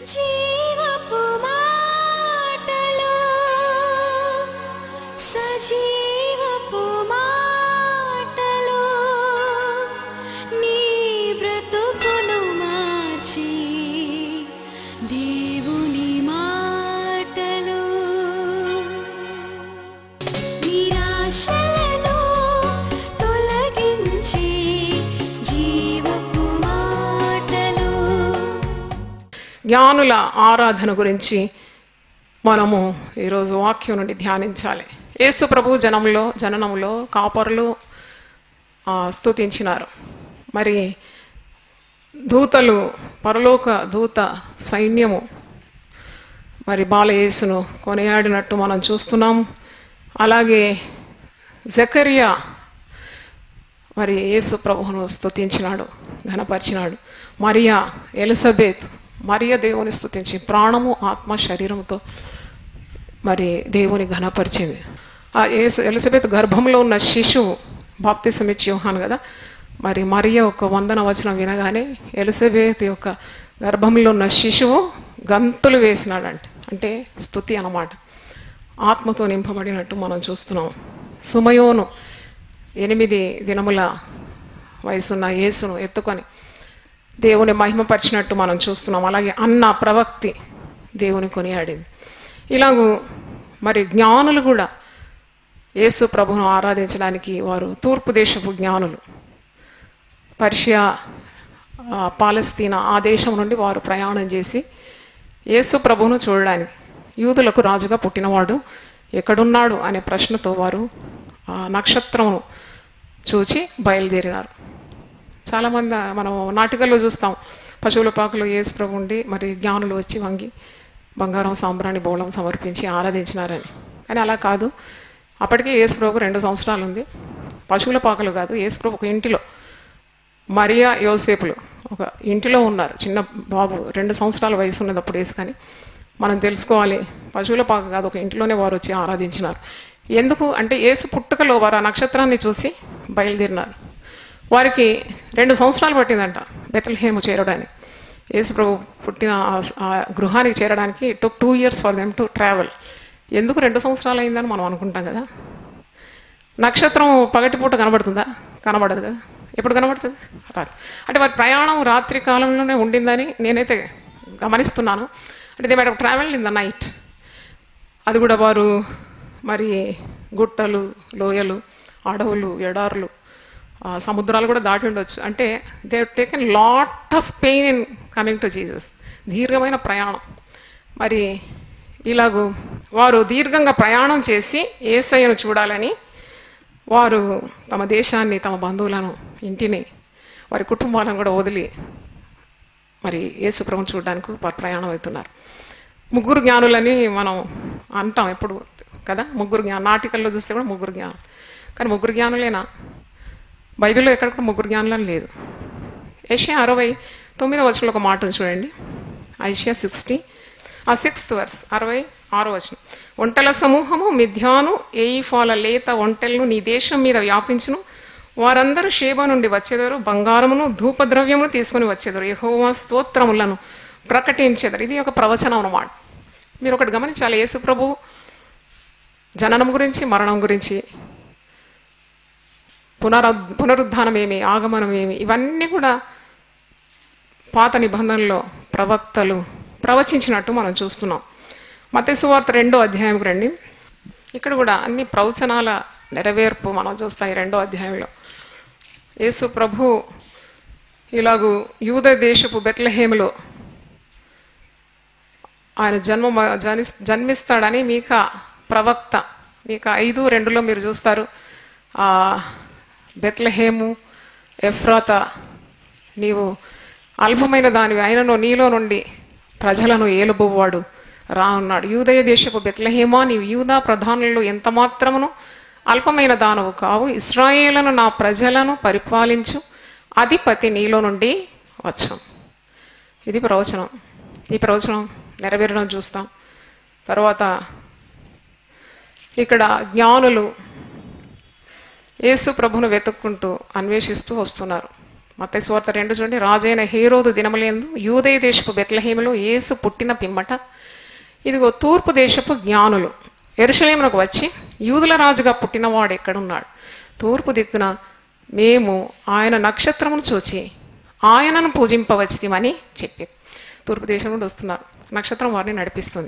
జీవపు మాటలు సజీవపు మాటలు నీ బ్రతుకును మార్చి దేవుని మాటలు నిరాశలను తొలగించి జీవపు మాటలు జ్ఞానుల ఆరాధన గురించి మనము ఈరోజు వాక్యం నుండి ధ్యానించాలి యేసు ప్రభు జనంలో జననంలో కాపరులు ఆ, స్తుతించినారు మరి దూతలు పరలోక దూత సైన్యము మరి బాలయేసును కొనియాడినట్టు మనం చూస్తున్నాం అలాగే జకరియా మరి యేసు ప్రభువును స్తుతించినాడు ఘనపరిచినాడు మరియా ఎలిజబెత్ మరియ దేవుని స్తుతించి ప్రాణము ఆత్మ శరీరంతో మరి దేవుని ఘనపరిచింది ఆ యేసు ఎలిజబెత్ గర్భంలో ఉన్న శిశువు బాప్తిసమిచ్చి యోహాను కదా మరి మరియ ఒక వందన వచనం వినగానే ఎలిజబెత్ యొక్క గర్భంలో ఉన్న శిశువు గంతులు వేసినాడంట అంటే స్తుతి అన్నమాట ఆత్మతో నింపబడినట్టు మనం చూస్తున్నాం సుమయోను ఎనిమిది దినముల వయసున్న యేసును ఎత్తుకొని దేవుని మహిమపరిచినట్టు మనం చూస్తున్నాం అలాగే అన్న ప్రవక్తి దేవుని కొనియాడింది ఇలాగూ మరి జ్ఞానులు కూడా యేసు ప్రభును ఆరాధించడానికి వారు తూర్పు దేశపు జ్ఞానులు పర్షియా ఆ, పాలస్తీనా ఆ దేశం నుండి వారు ప్రయాణం చేసి యేసు ప్రభువును చూడడానికి యూదులకు రాజుగా పుట్టినవాడు ఎక్కడున్నాడు అనే ప్రశ్నతో వారు ఆ నక్షత్రమును చూచి బయలుదేరినారు చాలామంది మనం నాటికల్లో చూస్తాం పశువుల పాకలో యేసు ప్రభు ఉండి మరి జ్ఞానులు వచ్చి వంగి బంగారం సాంబ్రాణి బోళం సమర్పించి ఆరాధించినారని కానీ అలా కాదు అప్పటికే యేసు ప్రభు రెండు సంవత్సరాలు ఉంది పశువుల పాకలు కాదు యేసు ప్రభు ఒక ఇంటిలో మరియా యోసేపులు ఒక ఇంటిలో ఉన్నారు చిన్న బాబు రెండు సంవత్సరాల వయసు ఉన్నది అప్పుడు వేసి కానీ మనం తెలుసుకోవాలి పశువుల పాక కాదు ఒక ఇంట్లోనే వారు వచ్చి ఆరాధించినారు ఎందుకు అంటే యేసు పుట్టుకలో వారు ఆ నక్షత్రాన్ని చూసి బయలుదేరినారు వారికి రెండు సంవత్సరాలు పట్టిందంట బెతల్హేము చేరడానికి యేసు ప్రభు పుట్టిన ఆ- ఆ గృహానికి చేరడానికి took two years for them to travel ఎందుకు రెండు సంవత్సరాలు అయిందని మనం అనుకుంటాం కదా నక్షత్రం పగటిపూట కనబడుతుందా కనబడదు కదా ఎప్పుడు కనబడుతుంది రాత్రి అంటే వారి ప్రయాణం రాత్రి కాలంలోనే ఉండిందని నేనైతే గమనిస్తున్నాను అంటే they madam travel in the night అది కూడా వారు మరి గుట్టలు లోయలు అడవులు ఎడారులు ఆ, సముద్రాలు కూడా దాటి ఉండొచ్చు అంటే they taken lot of pain in coming to Jesus దీర్ఘమైన ప్రయాణం మరి ఇలాగూ వారు దీర్ఘంగా ప్రయాణం చేసి ఏసయ్యను చూడాలని వారు తమ దేశాన్ని తమ బంధువులను ఇంటిని వారి కుటుంబాలను కూడా వదిలి మరి యేసుప్రభుని చూడడానికి వారు ప్రయాణం అవుతున్నారు ముగ్గురు జ్ఞానులని మనం అంటాం ఎప్పుడు కదా ముగ్గురు జ్ఞాన నాటికల్లో చూస్తే కూడా ముగ్గురు జ్ఞానం కానీ ముగ్గురు జ్ఞానులేనా బైబిల్లో ఎక్కడ కూడా ముగ్గురు జ్ఞానులని లేదు ఏషియా అరవై తొమ్మిదో వచనంలో ఒక మాట ఉంది చూడండి Isaiah sixty uh sixth verse అరవై ఆరో వచనం ఒంటెల సమూహము మిథ్యాను ఏయిఫాల లేత ఒంటెలను నీ దేశం మీద వ్యాపించును వారందరూ షేబ నుండి వచ్చేదారు బంగారమును ధూపద్రవ్యమును తీసుకొని వచ్చేదారు యెహోవా స్తోత్రములను ప్రకటించేదారు ఇది ఒక ప్రవచనం అన్నమాట మీరు ఒకటి గమనించాలి యేసు ప్రభు జననం గురించి మరణం గురించి పునరు పునరుద్ధానం ఏమి ఆగమనం ఏమి ఇవన్నీ కూడా పాత నిబంధనలో ప్రవక్తలు ప్రవచించినట్టు మనం చూస్తున్నాం మతేసువార్త రెండో అధ్యాయంకి రండి ఇక్కడ కూడా అన్ని ప్రవచనాల నెరవేర్పు మనం చూస్తాం ఈ రెండో అధ్యాయంలో యేసు ప్రభు ఇలాగూ యూద దేశపు బెత్లహేములో ఆయన జన్మ జని జన్మిస్తాడని మీక ప్రవక్త మీక ఐదు రెండులో మీరు చూస్తారు ఆ బెత్లహేము ఎఫ్రాత నీవు అల్పమైన దానివి అయినను నీలో నుండి ప్రజలను ఏలుబోవాడు రా ఉన్నాడు యూదయ దేశపు బెత్లహేమా నీవు యూదా ప్రధానులలో ఎంత మాత్రమును అల్పమైన దానవు కావు ఇస్రాయేలను నా ప్రజలను పరిపాలించు అధిపతి నీలో నుండి వచ్చాం ఇది ప్రవచనం ఈ ప్రవచనం నెరవేరడం చూస్తాం తర్వాత ఇక్కడ జ్ఞానులు యేసు ప్రభును వెతుక్కుంటూ అన్వేషిస్తూ వస్తున్నారు మత్తైస్వార్త రెండు చూడండి రాజైన హేరోదు దినములందు యూదయ దేశపు బెత్లహేములో యేసు పుట్టిన పిమ్మట ఇదిగో తూర్పు దేశపు జ్ఞానులు ఎరుషలేమునకు వచ్చి యూదుల రాజుగా పుట్టినవాడు ఎక్కడున్నాడు తూర్పు దిక్కున మేము ఆయన నక్షత్రమును చూచి ఆయనను పూజింపవచ్చిమని చెప్పి తూర్పు దేశం నుండి వస్తున్నారు నక్షత్రం వారిని నడిపిస్తుంది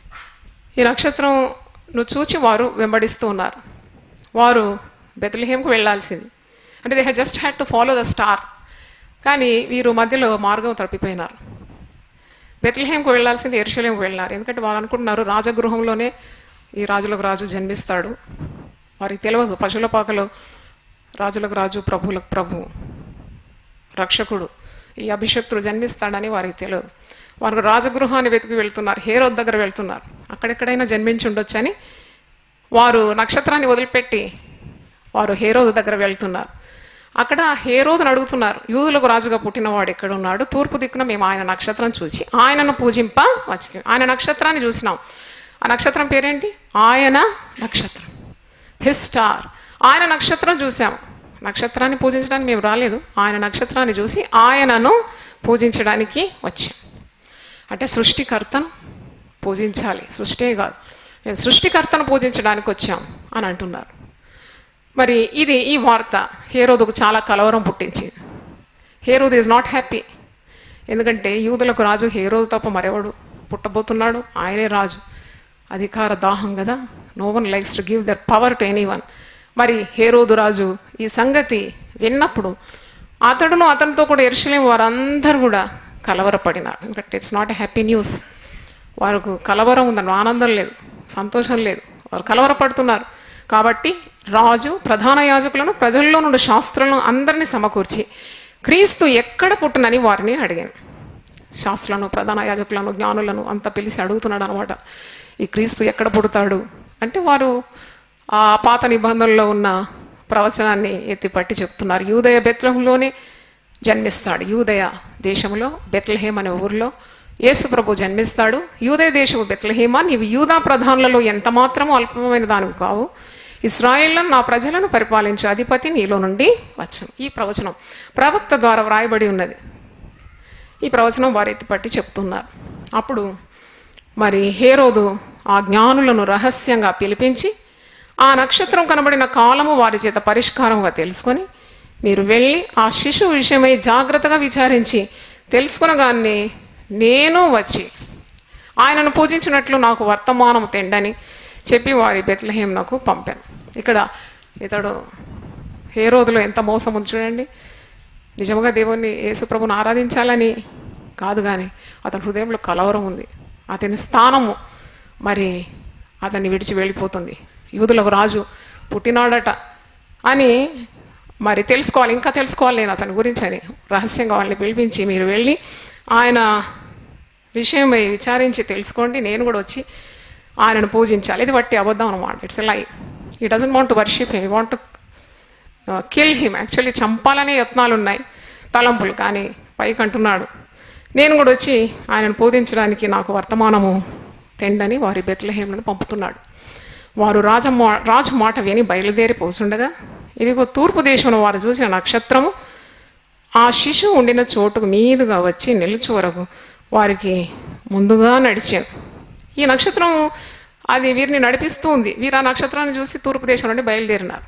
ఈ నక్షత్రం ను చూచి వారు వెంబడిస్తూ ఉన్నారు వారు బెత్లహేమ్కు వెళ్ళాల్సింది అంటే they had just had to follow the star కానీ వీరు మధ్యలో మార్గం తప్పిపోయినారు బెత్లహేమ్కు వెళ్ళాల్సింది ఎరుషలేంకు వెళ్ళినారు ఎందుకంటే వాళ్ళు అనుకుంటున్నారు రాజగృహంలోనే ఈ రాజులకు రాజు జన్మిస్తాడు వారికి తెలియదు పశువుల పాకలో రాజులకు రాజు ప్రభువులకు ప్రభు రక్షకుడు ఈ అభిషక్తుడు జన్మిస్తాడని వారికి తెలియదు వారు రాజగృహాన్ని వెతికి వెళ్తున్నారు హేరోద్ దగ్గర వెళ్తున్నారు అక్కడెక్కడైనా జన్మించి ఉండొచ్చని వారు నక్షత్రాన్ని వదిలిపెట్టి వారు హేరోదు దగ్గర వెళ్తున్నారు అక్కడ హేరోదుని అడుగుతున్నారు యూదులకు రాజుగా పుట్టినవాడు ఎక్కడ ఉన్నాడు తూర్పు దిక్కున మేము ఆయన నక్షత్రం చూసి ఆయనను పూజింప వచ్చి ఆయన నక్షత్రాన్ని చూసినాం ఆ నక్షత్రం పేరేంటి ఆయన నక్షత్రం హిస్ స్టార్ ఆయన నక్షత్రం చూసాం నక్షత్రాన్ని పూజించడానికి మేము రాలేదు ఆయన నక్షత్రాన్ని చూసి ఆయనను పూజించడానికి వచ్చాం అంటే సృష్టికర్తను పూజించాలి సృష్టే కాదు మేము సృష్టికర్తను పూజించడానికి వచ్చాం అని అంటున్నారు మరి ఇది ఈ వార్త హేరోదుకు చాలా కలవరం పుట్టించింది హేరోద్ ఈజ్ నాట్ హ్యాపీ ఎందుకంటే యూదులకు రాజు హేరోదు తప్ప మరెవడు పుట్టబోతున్నాడు ఆయనే రాజు అధికార దాహం కదా no one likes to give their power to any one మరి హేరోదు రాజు ఈ సంగతి విన్నప్పుడు అతడును అతనితో కూడా ఎరుసలేం వారందరూ కూడా కలవరపడినారు ఎందుకంటే it's not a happy news వారికి కలవరం ఉందని ఆనందం లేదు సంతోషం లేదు వారు కలవరపడుతున్నారు కాబట్టి రాజు ప్రధాన యాజకులను ప్రజల్లో నుండి శాస్త్రులను అందరినీ సమకూర్చి క్రీస్తు ఎక్కడ పుట్టునని వారిని అడిగాను శాస్త్రులను ప్రధాన యాజకులను జ్ఞానులను అంతా పిలిచి అడుగుతున్నాడు అనమాట ఈ క్రీస్తు ఎక్కడ పుడతాడు అంటే వారు ఆ పాత నిబంధనలో ఉన్న ప్రవచనాన్ని ఎత్తిపట్టి చెప్తున్నారు యూదయ బెత్లహంలోనే జన్మిస్తాడు యూదయ దేశంలో బెత్లహేమ్ అనే ఊరిలో యేసు ప్రభు జన్మిస్తాడు యూదయ దేశము బెత్లహేమా నీవు యూదా ప్రధానులలో ఎంత మాత్రమూ అల్పమైన దానివి కావు ఇస్రాయేళ్లను నా ప్రజలను పరిపాలించే అధిపతి నీలో నుండి వచ్చను ఈ ప్రవచనం ప్రవక్త ద్వారా వ్రాయబడి ఉన్నది ఈ ప్రవచనం వారు ఎత్తిపట్టి చెప్తున్నారు అప్పుడు మరి హేరోదు ఆ జ్ఞానులను రహస్యంగా పిలిపించి ఆ నక్షత్రం కనబడిన కాలము వారి చేత పరిష్కారంగా తెలుసుకొని మీరు వెళ్ళి ఆ శిశువు విషయమై జాగ్రత్తగా విచారించి తెలుసుకునగానే నేను వచ్చి ఆయనను పూజించినట్లు నాకు వర్తమానం తెండని చెప్పి వారి బెత్లహేం నాకు పంపాను ఇక్కడ ఇతడు ఏ రోజులో ఎంత మోసం ఉంది చూడండి నిజంగా దేవుణ్ణి యేసుప్రభుని ఆరాధించాలని కాదు కానీ అతని హృదయంలో కలవరం ఉంది అతని స్థానము మరి అతన్ని విడిచి వెళ్ళిపోతుంది యూదులకు రాజు పుట్టినాడట అని మరి తెలుసుకోవాలి ఇంకా తెలుసుకోవాలి నేను అతని గురించి అని రహస్యంగా వాళ్ళని పిలిపించి మీరు వెళ్ళి ఆయన విషయమై విచారించి తెలుసుకోండి నేను కూడా వచ్చి ఆయనను పూజించాలి ఇది బట్టి అబద్ధం అనమాట it's lie he doesn't want to worship him want to kill him actually చంపాలనే యత్నాలు ఉన్నాయి తలంపులు కానీ పైకి అంటున్నాడు నేను కూడా వచ్చి ఆయనను పూజించడానికి నాకు వర్తమానము తెండని వారి బెత్లహేములను పంపుతున్నాడు వారు రాజ రాజు మాట విని బయలుదేరి పోతుండగా ఇదిగో తూర్పు దేశంలో వారు చూసిన నక్షత్రము ఆ శిశువు ఉండిన చోటుకు మీదుగా వచ్చి నిలిచి వరకు వారికి ముందుగా నడిచాను ఈ నక్షత్రం అది వీరిని నడిపిస్తూ ఉంది వీరు ఆ నక్షత్రాన్ని చూసి తూర్పు దేశం నుండి బయలుదేరినారు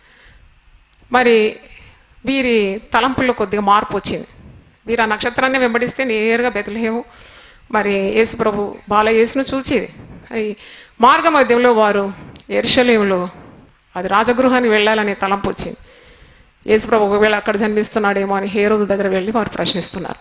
మరి వీరి తలంపుల్లో కొద్దిగా మార్పు వచ్చింది వీరు ఆ నక్షత్రాన్ని వెంబడిస్తే నేరుగా బెతలేము మరి యేసు ప్రభు బాల యేసును చూచేది అది మార్గ మధ్యంలో వారు ఎరుషలేములో అది రాజగృహానికి వెళ్ళాలనే తలంపు వచ్చింది యేసుప్రభు ఒకవేళ అక్కడ జన్మిస్తున్నాడేమో అని హేరోదు దగ్గర వెళ్ళి వారు ప్రశ్నిస్తున్నారు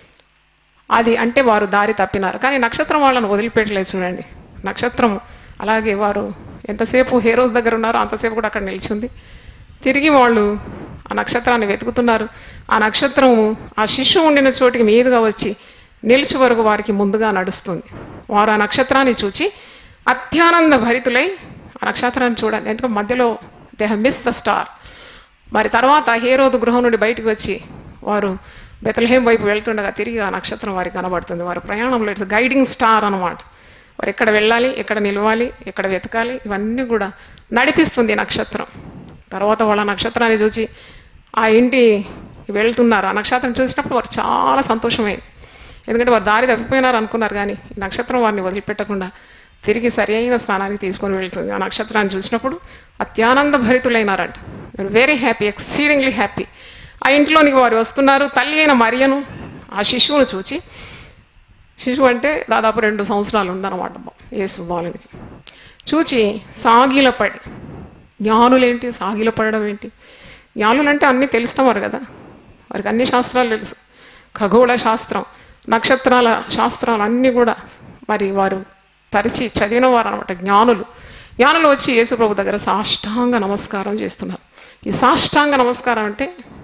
అది అంటే వారు దారి తప్పినారు కానీ నక్షత్రం వాళ్ళని వదిలిపెట్టలేదు చూడండి నక్షత్రం అలాగే వారు ఎంతసేపు హేరోస్ దగ్గర ఉన్నారో అంతసేపు కూడా అక్కడ నిలిచింది తిరిగి వాళ్ళు ఆ నక్షత్రాన్ని వెతుకుతున్నారు ఆ నక్షత్రం ఆ శిశువు ఉండిన చోటికి మీదుగా వచ్చి నిలిచి వరకు వారికి ముందుగా నడుస్తుంది వారు ఆ నక్షత్రాన్ని చూచి అత్యానంద భరితులై ఆ నక్షత్రాన్ని చూడండి ఎందుకంటే మధ్యలో they have miss the star మరి తర్వాత హేరోదు గృహం నుండి బయటకు వచ్చి వారు బెతలహేం వైపు వెళ్తుండగా తిరిగి ఆ నక్షత్రం వారికి కనబడుతుంది వారి ప్రయాణంలో ఇట్స్ గైడింగ్ స్టార్ అనమాట వారు ఎక్కడ వెళ్ళాలి ఎక్కడ నిలవాలి ఎక్కడ వెతకాలి ఇవన్నీ కూడా నడిపిస్తుంది ఈ నక్షత్రం తర్వాత వాళ్ళ నక్షత్రాన్ని చూసి ఆ ఇంటి వెళ్తున్నారు ఆ నక్షత్రం చూసినప్పుడు వారు చాలా సంతోషమైంది ఎందుకంటే వారు దారి తప్పిపోయినారు అనుకున్నారు కానీ ఈ నక్షత్రం వారిని వదిలిపెట్టకుండా తిరిగి సరైన స్థానానికి తీసుకొని వెళ్తుంది ఆ నక్షత్రాన్ని చూసినప్పుడు అత్యానంద భరితులైనారంట వెరీ హ్యాపీ ఎక్సీడింగ్లీ హ్యాపీ ఆ ఇంట్లోనికి వారు వస్తున్నారు తల్లి అయిన మరియను ఆ శిశువును చూచి శిశువు అంటే దాదాపు రెండు సంవత్సరాలు ఉందన్నమాట యేసు బాలునికి చూచి సాగిలపడి జ్ఞానులేంటి సాగిలపడడం ఏంటి జ్ఞానులు అంటే అన్నీ తెలిసిన వారు కదా వారికి అన్ని శాస్త్రాలు తెలుసు ఖగోళ శాస్త్రం నక్షత్రాల శాస్త్రాలు అన్నీ కూడా మరి వారు తరిచి చదివిన వారు అనమాట జ్ఞానులు జ్ఞానులు వచ్చి యేసుప్రభు దగ్గర సాష్టాంగ నమస్కారం చేస్తున్నారు ఈ సాష్టాంగ నమస్కారం అంటే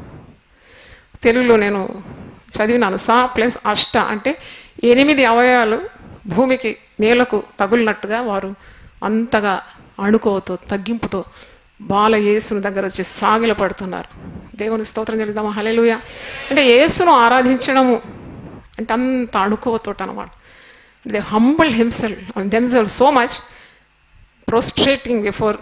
తెలుగులో నేను చదివినాను సా ప్లస్ అష్ట అంటే ఎనిమిది అవయవాలు భూమికి నేలకు తగులినట్టుగా వారు అంతగా అణుకోతో తగ్గింపుతో బాల యేసుని దగ్గర వచ్చి సాగిల పడుతున్నారు దేవుని స్తోత్రం చెల్లిద్దామా హలెలుయ అంటే యేసును ఆరాధించడము అంటే అంత అణుకోతోట అనమాట they humble himself themselves so much prostrating before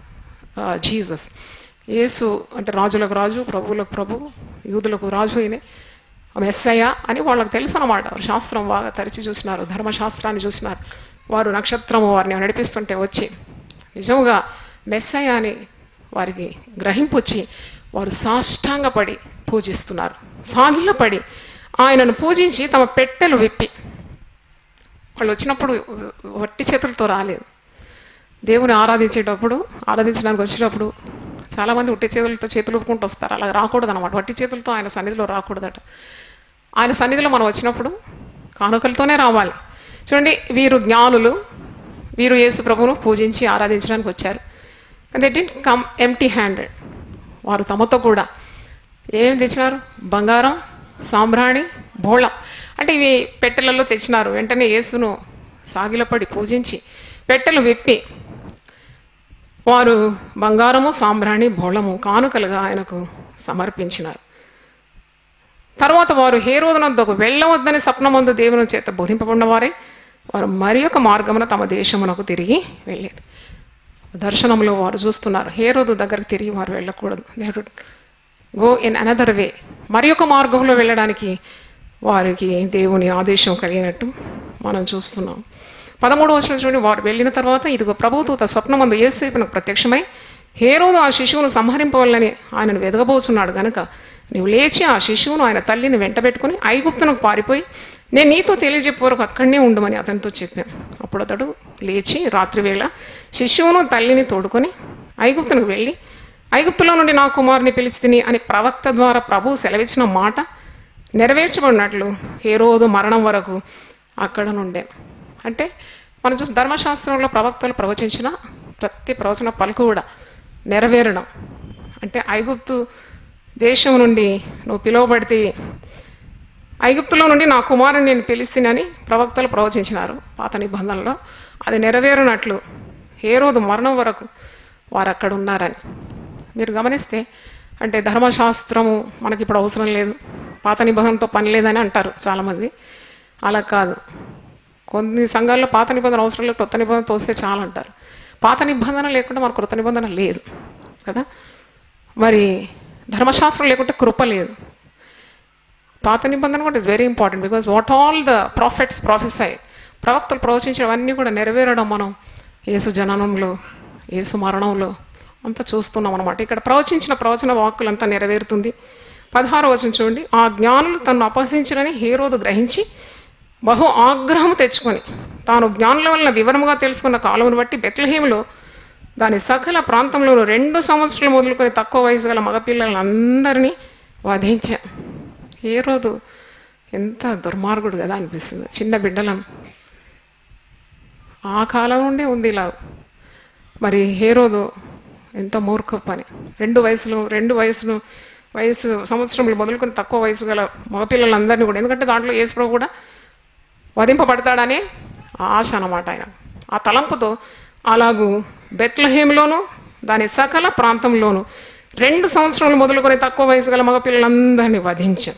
Jesus యేసు అంటే రాజులకు రాజు ప్రభువులకు ప్రభు యూదులకు రాజు అయినే మెస్సయ్య అని వాళ్ళకి తెలుసు అనమాట వారు శాస్త్రం బాగా తరిచి చూసినారు ధర్మశాస్త్రాన్ని చూసినారు వారు నక్షత్రము వారిని నడిపిస్తుంటే వచ్చి నిజముగా మెస్సయ్య అని వారికి గ్రహింపు వచ్చి వారు సాష్టాంగపడి పూజిస్తున్నారు సాగిలపడి ఆయనను పూజించి తమ పెట్టెలు విప్పి వాళ్ళు వచ్చినప్పుడు వట్టి చేతులతో రాలేదు దేవుని ఆరాధించేటప్పుడు ఆరాధించడానికి వచ్చేటప్పుడు చాలామంది ఉట్టి చేతులతో చేతులు ఊపుకుంటూ వస్తారు అలా రాకూడదు అనమాట వట్టి చేతులతో ఆయన సన్నిధిలో రాకూడదట ఆయన సన్నిధిలో మనం వచ్చినప్పుడు కానుకలతోనే రావాలి చూడండి వీరు జ్ఞానులు వీరు యేసు ప్రభువును పూజించి ఆరాధించడానికి వచ్చారు they didn't come empty handed వారు తమతో కూడా ఏమేమి తెచ్చినారు బంగారం సాంబ్రాణి బోళం అంటే ఇవి పెట్టెలలో తెచ్చినారు వెంటనే యేసును సాగిలపడి పూజించి పెట్టెలు విప్పి వారు బంగారము సాంబ్రాణి బోళము కానుకలుగా ఆయనకు సమర్పించినారు తర్వాత వారు హేరోదనొద్దకు వెళ్ళవద్దని స్వప్నమందు దేవుని చేత బోధింపబడిన వారే వారు మరి ఒక మార్గమున తమ దేశమునకు తిరిగి వెళ్ళారు దర్శనంలో వారు చూస్తున్నారు హేరోదు దగ్గరికి తిరిగి వారు వెళ్ళకూడదు they go in another way మరి ఒక మార్గంలో వెళ్ళడానికి వారికి దేవుని ఆదేశం కలిగినట్టు మనం చూస్తున్నాం పదమూడు వచ్చిన చూడండి వారు వెళ్ళిన తర్వాత ఇదిగో ప్రభుదూత స్వప్నమందు యేసేపునకు ప్రత్యక్షమై హేరోదు ఆ శిశువును సంహరింపవాలని ఆయనను వెదగబోచున్నాడు గనుక నీవు లేచి ఆ శిశువును ఆయన తల్లిని వెంటబెట్టుకుని ఐగుప్తునకు పారిపోయి నేను నీతో తెలియజెప్పే వరకు అక్కడనే ఉండమని అతనితో చెప్పాను అప్పుడు అతడు లేచి రాత్రివేళ శిశువును తల్లిని తోడుకొని ఐగుప్తునకు వెళ్ళి ఐగుప్తులో నుండి నా కుమారుని పిలిచితిని అని ప్రవక్త ద్వారా ప్రభు సెలవిచ్చిన మాట నెరవేర్చబడినట్లు హేరోదు మరణం వరకు అక్కడ నుండే అంటే మనం చూసి ధర్మశాస్త్రంలో ప్రవక్తలు ప్రవచించిన ప్రతి ప్రవచన పలుకు కూడా నెరవేరడం అంటే ఐగుప్తు దేశం నుండి నువ్వు పిలువబడితే ఐగుప్తులో నుండి నా కుమారుని నేను పిలిస్తేనని ప్రవక్తలు ప్రవచించినారు పాత నిబంధనలో అది నెరవేరునట్లు ఏ రోజు మరణం వరకు వారు అక్కడ ఉన్నారని మీరు గమనిస్తే అంటే ధర్మశాస్త్రము మనకి ఇప్పుడు అవసరం లేదు పాత నిబంధనతో పని లేదని అంటారు చాలామంది అలా కాదు కొన్ని సంఘాల్లో పాత నిబంధన అవసరం లేదు కొత్త నిబంధన తోస్తే చాలు అంటారు పాత నిబంధన లేకుండా మనకు కొత్త నిబంధన లేదు కదా మరి ధర్మశాస్త్రం లేకుంటే కృప లేదు పాత నిబంధన కూడా is very important because what all the prophets prophesy ప్రవక్తలు ప్రవచించినవన్నీ కూడా నెరవేరడం మనం యేసు జననంలో యేసు మరణంలో అంతా చూస్తున్నాం అనమాట ఇక్కడ ప్రవచించిన ప్రవచన వాక్కులంతా నెరవేరుతుంది పదహారు వచనం చూడండి ఆ జ్ఞానులు తను అపహసించరని హేరోదు గ్రహించి బహు ఆగ్రహం తెచ్చుకొని తాను జ్ఞానుల వలన వివరముగా తెలుసుకున్న కాలమును బట్టి బెత్లహేములో దాని సకల ప్రాంతంలోనూ రెండు సంవత్సరాలు మొదలుకొని తక్కువ వయసు గల మగపిల్లలను అందరినీ వధించా ఏ రోజు ఎంత దుర్మార్గుడు కదా అనిపిస్తుంది చిన్న బిడ్డలను ఆ కాలం నుండే ఉంది ఇలా మరి హేరోదు ఎంత మూర్ఖ పని రెండు వయసులు రెండు వయసులు వయసు సంవత్సరములు మొదలుకొని తక్కువ వయసు గల మగపిల్లలందరినీ కూడా ఎందుకంటే దాంట్లో యేసుప్రభు కూడా వధింపబడతాడనే ఆశ అన్నమాట ఆయన ఆ తలంపుతో అలాగూ బెత్లహేమ్లోను దాని సకల ప్రాంతంలోను రెండు సంవత్సరాలు మొదలుకొని తక్కువ వయసు గల మగపిల్లలందరినీ వధించాం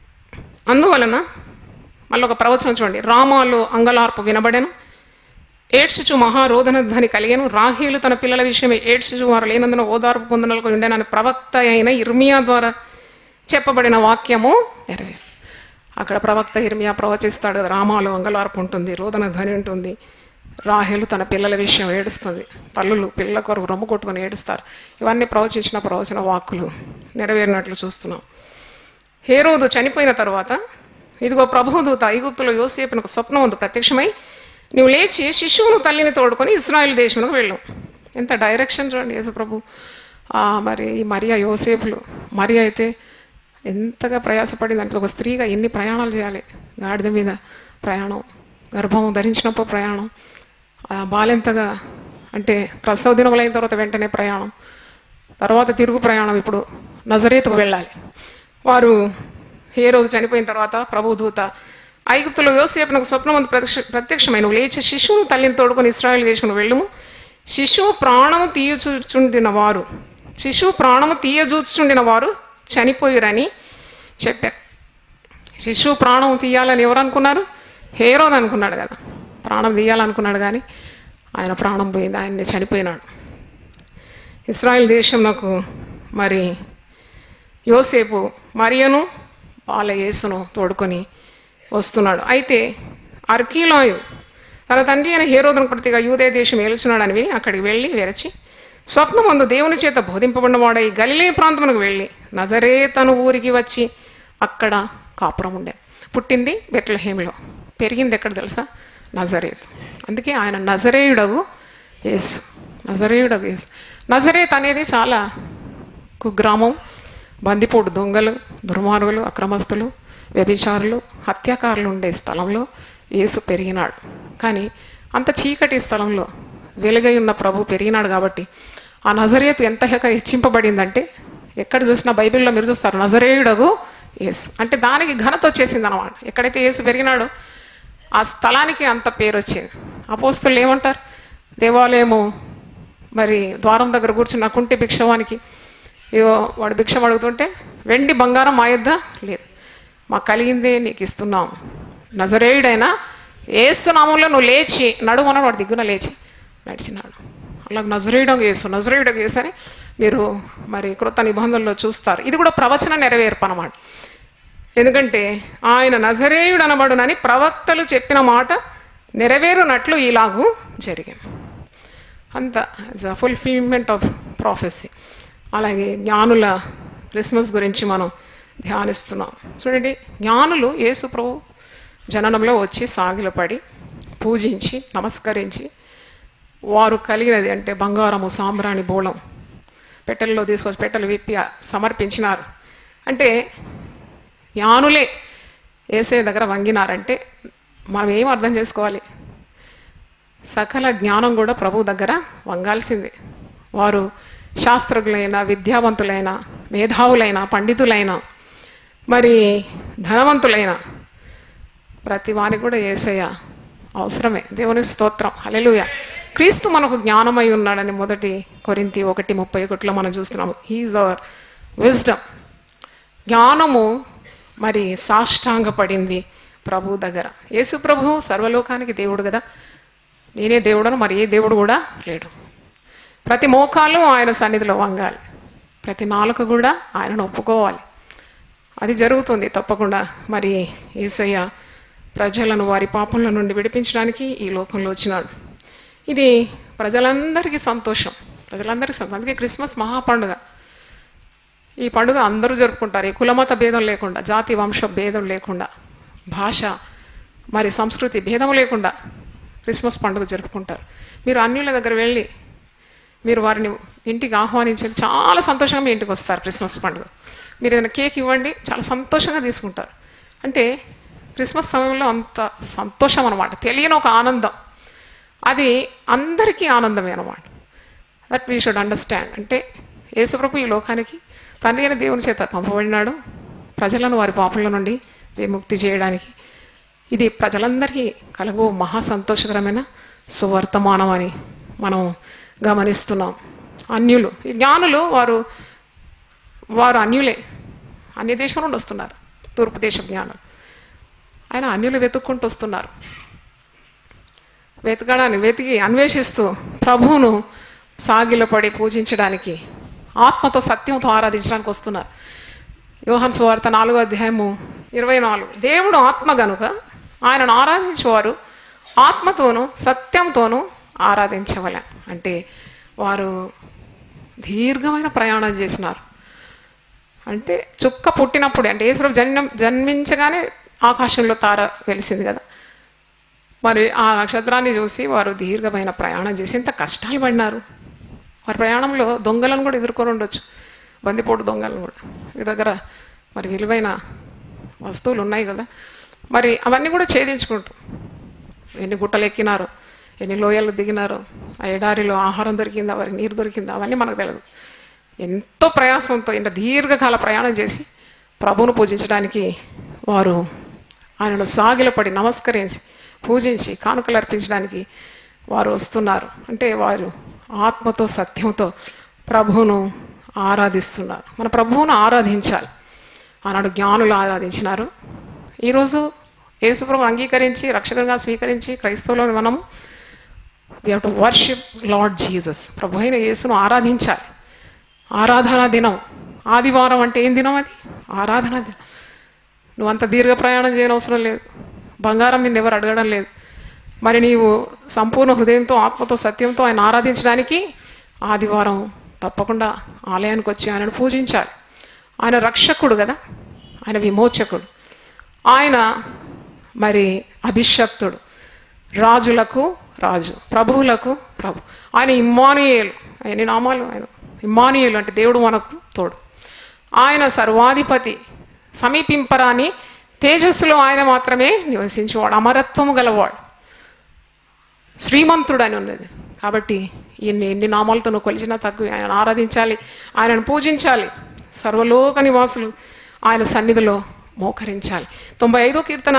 అందువలన మళ్ళీ ఒక ప్రవచనం చూడండి రామాలో అంగలార్పు వినబడెను ఏడ్చుచు మహారోదన ధ్వని కలిగను రాహేలు తన పిల్లల విషయమే ఏడ్చుచు వారు లేనందున ఓదార్పు పొందనలకు ఉండేనని ప్రవక్త అయిన ఇర్మియా ద్వారా చెప్పబడిన వాక్యము నెరవేరు అక్కడ ప్రవక్త ఇర్మియా ప్రవచిస్తాడు రామాలు అంగలార్పు ఉంటుంది రోదన ధ్వని ఉంటుంది రాహేలు తన పిల్లల విషయం ఏడుస్తుంది తల్లులు పిల్లల కొరకు రొమ్ము కొట్టుకొని ఏడుస్తారు ఇవన్నీ ప్రవచించిన ప్రవచన వాక్కులు నెరవేరినట్లు చూస్తున్నాం హేరోదు చనిపోయిన తర్వాత ఇదిగో ప్రభుదూత ఐగుప్తులో యోసేపునకు స్వప్నం ఉంది ప్రత్యక్షమై నువ్వు లేచి శిశువును తల్లిని తోడుకొని ఇస్రాయల్ దేశంలోకి వెళ్ళు ఎంత డైరెక్షన్ చూడండి యేసు ప్రభు ఆ, మరి ఈ మరియా యోసేపులు మరి అయితే ఎంతగా ప్రయాసపడింది అంటే ఒక స్త్రీగా ఎన్ని ప్రయాణాలు చేయాలి గాడిద మీద ప్రయాణం గర్భం ధరించినప్పుడు ప్రయాణం ఆ బాలెంతగా అంటే ప్రసవ దినములైన తర్వాత వెంటనే ప్రయాణం తర్వాత తిరుగు ప్రయాణం ఇప్పుడు నజరేతుకు వెళ్ళాలి వారు ఏ రోజు చనిపోయిన తర్వాత ప్రభుదూత ఐగుప్తులో యోసేపునకు స్వప్నమందు ప్రత్యక్ష ప్రత్యక్షమైన నువ్వు లేచి శిశువును తల్లిని తోడుకొని ఇస్రాయల్ దేశంలో వెళ్ళుము శిశువు ప్రాణము తీయచూచుండిన వారు శిశువు ప్రాణము తీయజూచుండిన వారు చనిపోయిరని చెప్పారు శిశువు ప్రాణం తీయాలని ఎవరు అనుకున్నారు హేరోద్ అనుకున్నాడు కదా ప్రాణం తీయాలనుకున్నాడు కానీ ఆయన ప్రాణం పోయింది ఆయన్ని చనిపోయినాడు ఇస్రాయల్ దేశం నాకు మరి యోసేపు మరియను వాళ్ళ యేసును తోడుకొని వస్తున్నాడు అయితే అర్కీలాయు తన తండ్రి అయిన హేరోదును ప్రతిగా యూదే దేశం ఏలుచున్నాడని విని అక్కడికి వెళ్ళి వెరచి స్వప్నమందు దేవుని చేత బోధింపబడినవాడై గలిలే ప్రాంతమునకు వెళ్ళి నజరే తను ఊరికి వచ్చి అక్కడ కాపురం ఉండే పుట్టింది బెత్లహేమిలో పెరిగింది ఎక్కడ తెలుసా నజరేత్ అందుకే ఆయన నజరేయుడగు యేసు నజరేయుడగు యేసు నజరేత్ అనేది చాలా కుగ్రామం బందిపోటు దొంగలు దుర్మార్గులు అక్రమస్తులు వ్యభిచారులు హత్యాకారులు ఉండే స్థలంలో యేసు పెరిగినాడు కానీ అంత చీకటి స్థలంలో వెలుగై ఉన్న ప్రభు పెరిగినాడు కాబట్టి ఆ నజరేతు ఎంత హెక హెచ్చింపబడిందంటే ఎక్కడ చూసినా బైబిల్లో మీరు చూస్తారు నజరేయుడగు యేసు అంటే దానికి ఘనత వచ్చేసింది అనమాట ఎక్కడైతే యేసు పెరిగినాడో ఆ స్థలానికి అంత పేరు వచ్చింది అపోస్తులు ఏమంటారు దేవాలయము మరి ద్వారం దగ్గర కూర్చున్న కుంటి భిక్షవానికి ఇగో వాడు భిక్షం అడుగుతుంటే వెండి బంగారం మా యొద్ద లేదు మాకు కలిగిందే నీకు ఇస్తున్నాం నజరేయుడైనా ఏసునామంలో నువ్వు లేచి నడుమన్నాడు వాడు దిగ్గున లేచి నడిచినాడు అలా నజరేయుడం వేసు నజరేయుడం వేసు అని మీరు మరి కృత నిబంధనలో చూస్తారు ఇది కూడా ప్రవచన నెరవేర్పు అన్నమాట ఎందుకంటే ఆయన నజరేయుడు అనబడునని ప్రవక్తలు చెప్పిన మాట నెరవేరునట్లు ఇలాగూ జరిగింది అంత ఫుల్ఫిల్మెంట్ ఆఫ్ ప్రాఫెసీ అలాగే జ్ఞానుల క్రిస్మస్ గురించి మనం ధ్యానిస్తున్నాం చూడండి జ్ఞానులు యేసు ప్రభు జననంలో వచ్చి సాగిలపడి పూజించి నమస్కరించి వారు కలిగినది అంటే బంగారము సాంబ్రాణి బోళం పెట్టెల్లో తీసుకొచ్చి పెట్టెలు విప్పి సమర్పించినారు అంటే జ్ఞానులే ఏసే దగ్గర వంగినారంటే మనం ఏం అర్థం చేసుకోవాలి సకల జ్ఞానం కూడా ప్రభు దగ్గర వంగాల్సిందే వారు శాస్త్రజ్ఞులైన విద్యావంతులైన మేధావులైన పండితులైన మరి ధనవంతులైన ప్రతి వానికి కూడా ఏసయ్య అవసరమే దేవుని స్తోత్రం హలెలుయ క్రీస్తు మనకు జ్ఞానమై ఉన్నాడని మొదటి కొరింతి ఒకటి ముప్పై ఒకటిలో మనం చూస్తున్నాము హీఈస్ అవర్ విజ్డమ్ జ్ఞానము మరి సాష్టాంగపడింది ప్రభు దగ్గర యేసు ప్రభు సర్వలోకానికి దేవుడు కదా నేనే దేవుడను మరి ఏ దేవుడు కూడా లేడు ప్రతి మోకాలు ఆయన సన్నిధిలో వంగాలి ప్రతి నాలుక కూడా ఆయనను ఒప్పుకోవాలి అది జరుగుతుంది తప్పకుండా మరి ఏసయ్య ప్రజలను వారి పాపంల నుండి విడిపించడానికి ఈ లోకంలో వచ్చినాడు ఇది ప్రజలందరికీ సంతోషం ప్రజలందరికీ సంతోషం అందుకే క్రిస్మస్ మహాపండుగ ఈ పండుగ అందరూ జరుపుకుంటారు ఈ కులమత భేదం లేకుండా జాతి వంశ భేదం లేకుండా భాష మరి సంస్కృతి భేదం లేకుండా క్రిస్మస్ పండుగ జరుపుకుంటారు మీరు అన్యుల దగ్గర వెళ్ళి మీరు వారిని ఇంటికి ఆహ్వానించి చాలా సంతోషంగా మీ ఇంటికి వస్తారు క్రిస్మస్ పండుగ మీరు ఏదైనా కేక్ ఇవ్వండి చాలా సంతోషంగా తీసుకుంటారు అంటే క్రిస్మస్ సమయంలో అంత సంతోషం అనమాట తెలియని ఒక ఆనందం అది అందరికీ ఆనందమే అనమాట దట్ వీ షుడ్ అండర్స్టాండ్ అంటే యేసుప్రభు ఈ లోకానికి తండ్రి అయిన దేవుని చేత పంపబడినాడు ప్రజలను వారి పాపల నుండి విముక్తి చేయడానికి ఇది ప్రజలందరికీ కలుగు మహా సంతోషకరమైన సువర్తమానం అని మనం గమనిస్తున్నాం అన్యులు ఈ జ్ఞానులు వారు వారు అన్యులే అన్య దేశం నుండి వస్తున్నారు తూర్పు దేశ జ్ఞానం ఆయన అన్యులు వెతుక్కుంటూ వస్తున్నారు వెతకడానికి వెతికి అన్వేషిస్తూ ప్రభువును సాగిలపడి పూజించడానికి ఆత్మతో సత్యంతో ఆరాధించడానికి వస్తున్నారు యోహన్ సువార్త నాలుగో అధ్యాయము ఇరవై నాలుగు దేవుడు ఆత్మ గనుక ఆయనను ఆరాధించేవారు ఆత్మతోనూ సత్యంతోనూ ఆరాధించవలె అంటే వారు దీర్ఘమైన ప్రయాణం చేసినారు అంటే చుక్క పుట్టినప్పుడు అంటే యేసుప్రభు జన్మ జన్మించగానే ఆకాశంలో తార వెలిసింది కదా మరి ఆ నక్షత్రాన్ని చూసి వారు దీర్ఘమైన ప్రయాణం చేసి ఎంత కష్టాలు పడినారు వారి ప్రయాణంలో దొంగలను కూడా ఎదుర్కొని ఉండొచ్చు బందిపోటు దొంగలను కూడా వీడి దగ్గర మరి విలువైన వస్తువులు ఉన్నాయి కదా మరి అవన్నీ కూడా ఛేదించుకుంటూ ఎన్ని గుట్టలు ఎక్కినారు ఎన్ని లోయలు దిగినారు ఆ ఎడారిలో ఆహారం దొరికిందా వారికి నీరు దొరికిందా అవన్నీ మనకు తెలియదు ఎంతో ప్రయాసంతో ఇంత దీర్ఘకాల ప్రయాణం చేసి ప్రభువును పూజించడానికి వారు ఆయనను సాగిలపడి నమస్కరించి పూజించి కానుకలు అర్పించడానికి వారు వస్తున్నారు అంటే వారు ఆత్మతో సత్యంతో ప్రభువును ఆరాధిస్తున్నారు మన ప్రభువును ఆరాధించాలి ఆనాడు జ్ఞానులు ఆరాధించినారు ఈరోజు యేసుప్రభు అంగీకరించి రక్షకునిగా స్వీకరించి క్రైస్తవులను మనం we have to worship Lord Jesus ప్రభు అయిన యేసును ఆరాధించాలి ఆరాధనా దినం ఆదివారం అంటే ఏం దినం అది ఆరాధనా దినం నువ్వు అంత దీర్ఘ ప్రయాణం చేయనవసరం లేదు బంగారం నిన్ను ఎవరు అడగడం లేదు మరి నీవు సంపూర్ణ హృదయంతో ఆత్మతో సత్యంతో ఆయన ఆరాధించడానికి ఆదివారం తప్పకుండా ఆలయానికి వచ్చి ఆయనను పూజించాలి ఆయన రక్షకుడు కదా ఆయన విమోచకుడు ఆయన మరి అభిషక్తుడు రాజులకు రాజు ప్రభువులకు ప్రభు ఆయన ఇమ్మానుయేలు ఆయన నామాలు ఆయన ఇమ్మానుయేలు అంటే దేవుడు మనకు తోడు ఆయన సర్వాధిపతి సమీపింపరాని తేజస్సులో ఆయన మాత్రమే నివసించేవాడు అమరత్వము గలవాడు శ్రీమంతుడు అని ఉన్నది కాబట్టి ఎన్ని ఎన్ని నామాలతో నువ్వు కొలిచినా తక్కువ ఆయన ఆరాధించాలి ఆయనను పూజించాలి సర్వలోక నివాసులు ఆయన సన్నిధిలో మోకరించాలి తొంభై ఐదో కీర్తన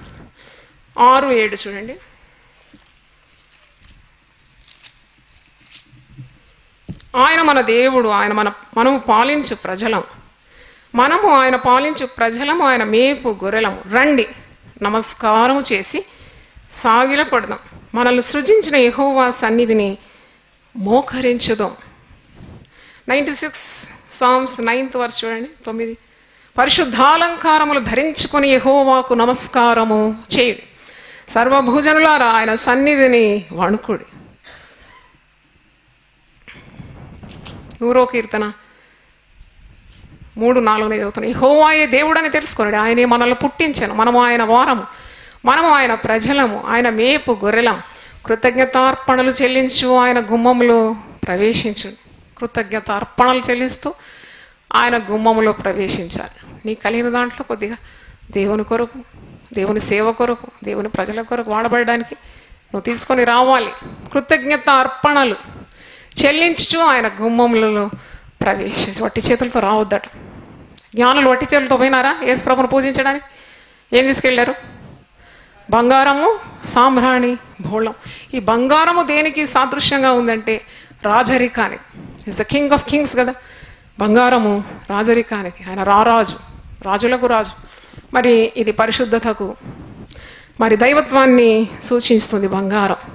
ఆరు ఏడు చూడండి ఆయన మన దేవుడు ఆయన మన మనము పాలించు ప్రజలం మనము ఆయన పాలించు ప్రజలము ఆయన మేపు గొర్రెలము రండి నమస్కారము చేసి సాగిల పడదాం మనల్ని సృజించిన యెహోవా సన్నిధిని మోకరించుదాం ninety six psalms ninth verse చూడండి తొమ్మిది పరిశుద్ధాలంకారములు ధరించుకొని యెహోవాకు నమస్కారము చేయుడి సర్వభూజనులారా ఆయన సన్నిధిని వణుకుడి నూరో కీర్తన మూడు నాలుగునే చదువుతున్నాయి యెహోవాయే దేవుడని తెలుసుకోండి ఆయనే మనల్ని పుట్టించాను మనము ఆయన వారము మనము ఆయన ప్రజలము ఆయన మేపు గొర్రెలం కృతజ్ఞతార్పణలు చెల్లించు ఆయన గుమ్మములో ప్రవేశించు కృతజ్ఞత అర్పణలు చెల్లిస్తూ ఆయన గుమ్మములో ప్రవేశించాలి నీకు కలిగిన దాంట్లో కొద్దిగా దేవుని కొరకు దేవుని సేవ కొరకు దేవుని ప్రజల కొరకు వాడబడడానికి నువ్వు తీసుకొని రావాలి కృతజ్ఞత అర్పణలు చెల్లించు ఆయన గుమ్మములలో ప్రవేశించి వట్టి చేతులతో రావద్దట జ్ఞానులు వట్టి చేతులతో పోయినారా యేసు ప్రభుని పూజించడానికి ఏం తీసుకెళ్ళారు బంగారము సాంబ్రాణి భోళం ఈ బంగారము దేనికి సాదృశ్యంగా ఉందంటే రాజరికానికి is the king of kings కదా బంగారము రాజరికానికి ఆయన రారాజు రాజులకు రాజు మరి ఇది పరిశుద్ధతకు మరి దైవత్వాన్ని సూచిస్తుంది బంగారం